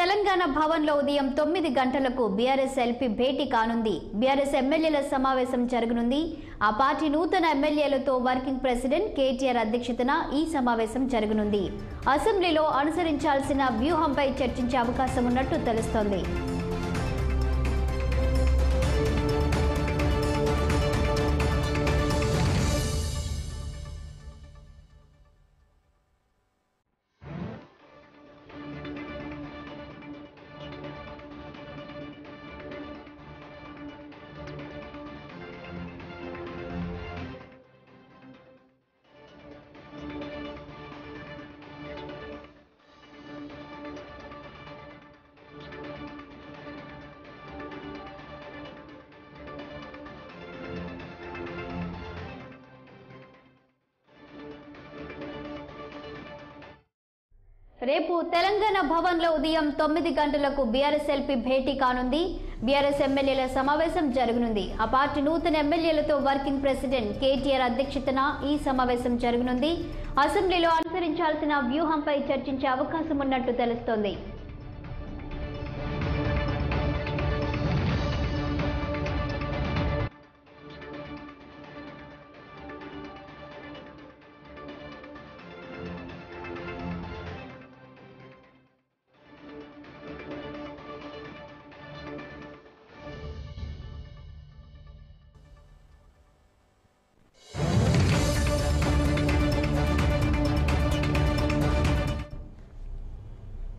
తెలంగాణ భవన్లో ఉదయం తొమ్మిది గంటలకు బీఆర్ఎస్ ఎల్పీ భేటీ కానుంది బీఆర్ఎస్ ఎమ్మెల్యేల సమావేశం జరగనుంది ఆ పార్టీ నూతన ఎమ్మెల్యేలతో వర్కింగ్ ప్రెసిడెంట్ కేటీఆర్ అధ్యక్షతన ఈ సమావేశం జరగనుంది అసెంబ్లీలో అనుసరించాల్సిన వ్యూహంపై చర్చించే అవకాశం ఉన్నట్టు తెలుస్తోంది రేపు తెలంగాణ భవన్లో ఉదయం తొమ్మిది గంటలకు బీఆర్ఎస్ ఎల్పీ భేటీ కానుంది బీఆర్ఎస్ ఎమ్మెల్యేల సమావేశం జరగనుంది ఆ పార్టీ నూతన ఎమ్మెల్యేలతో వర్కింగ్ ప్రెసిడెంట్ కేటీఆర్ అధ్యక్షతన ఈ సమావేశం జరగనుంది అసెంబ్లీలో అనుసరించాల్సిన వ్యూహంపై చర్చించే అవకాశం ఉన్నట్టు తెలుస్తోంది